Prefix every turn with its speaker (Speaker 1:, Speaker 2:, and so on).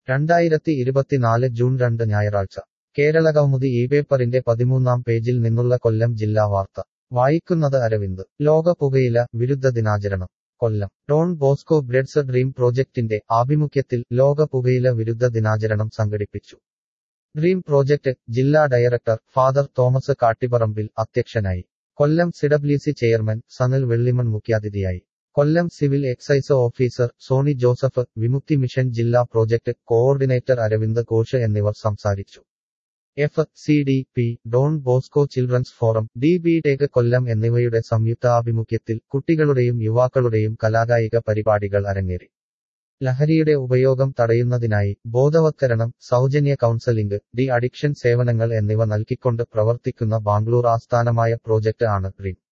Speaker 1: രണ്ടായിരത്തി ഇരുപത്തിനാല് ജൂൺ രണ്ട് ഞായറാഴ്ച കേരളകൗമുദി ഈ പേപ്പറിന്റെ പതിമൂന്നാം പേജിൽ നിന്നുള്ള കൊല്ലം ജില്ലാ വാർത്ത വായിക്കുന്നത് അരവിന്ദ് ലോക പുകയില വിരുദ്ധ ദിനാചരണം Kollam Don Bosco breads dream പ്രോജക്റ്റിന്റെ ആഭിമുഖ്യത്തിൽ ലോക പുകയില വിരുദ്ധ ദിനാചരണം സംഘടിപ്പിച്ചു ഡ്രീം പ്രോജക്ട് ജില്ലാ ഡയറക്ടർ ഫാദർ തോമസ് കാട്ടിപ്പറമ്പിൽ അധ്യക്ഷനായി കൊല്ലം സിഡബ്ല്യുസി ചെയർമാൻ സനൽ വെള്ളിമൺ മുഖ്യാതിഥിയായി Kollam civil excise officer Sony Joseph Vimukthi mission ജില്ലാ പ്രോജക്ട് കോഓർഡിനേറ്റർ അരവിന്ദ് ഘോഷ് എന്നിവർ സംസാരിച്ചു F C D P Don Bosco children's forum D B tech Kollam എന്നിവയുടെ സംയുക്താഭിമുഖ്യത്തിൽ കുട്ടികളുടെയും യുവാക്കളുടെയും കലാകായിക പരിപാടികൾ അരങ്ങേറി ലഹരിയുടെ ഉപയോഗം തടയുന്നതിനായി ബോധവത്കരണം സൗജന്യ കൗൺസലിംഗ് ഡി അഡിക്ഷൻ സേവനങ്ങൾ എന്നിവ നൽകിക്കൊണ്ട് പ്രവർത്തിക്കുന്ന ബാംഗ്ലൂർ ആസ്ഥാനമായ പ്രോജക്ട് ആണ് ഡ്രീം